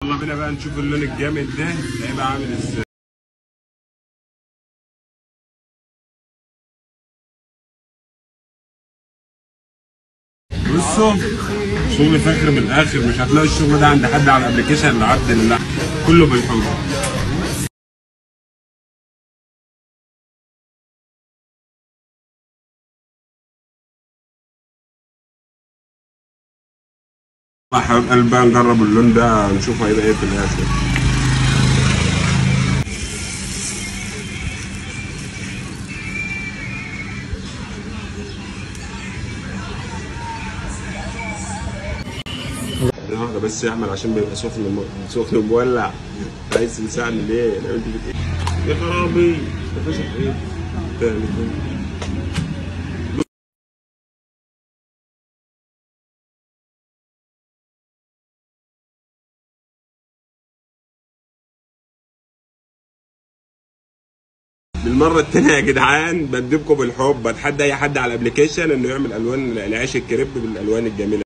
يلا بينا بقى نشوف اللون الجامد ده هيبقى عامل ازاي بصوا شغل فاخر من الاخر مش هتلاقوا الشغل ده عند حد على الابلكيشن الا عبد الله كله بالحب يا حبيب قلبي بقى نجرب اللون ده نشوف هيبقى ايه في الاخر ثانية واحدة بس يعمل عشان بيبقى سخن م- سخن مولع عايز تلسعني ليه؟ انا قلت لك ايه؟ يا خرابي ده فشخ ايه؟ تاني تاني بالمرة التانية يا جدعان بديكم بالحب بتحدى أي حد على الأبلكيشن إنه يعمل ألوان العيش الكريب بالألوان الجميلة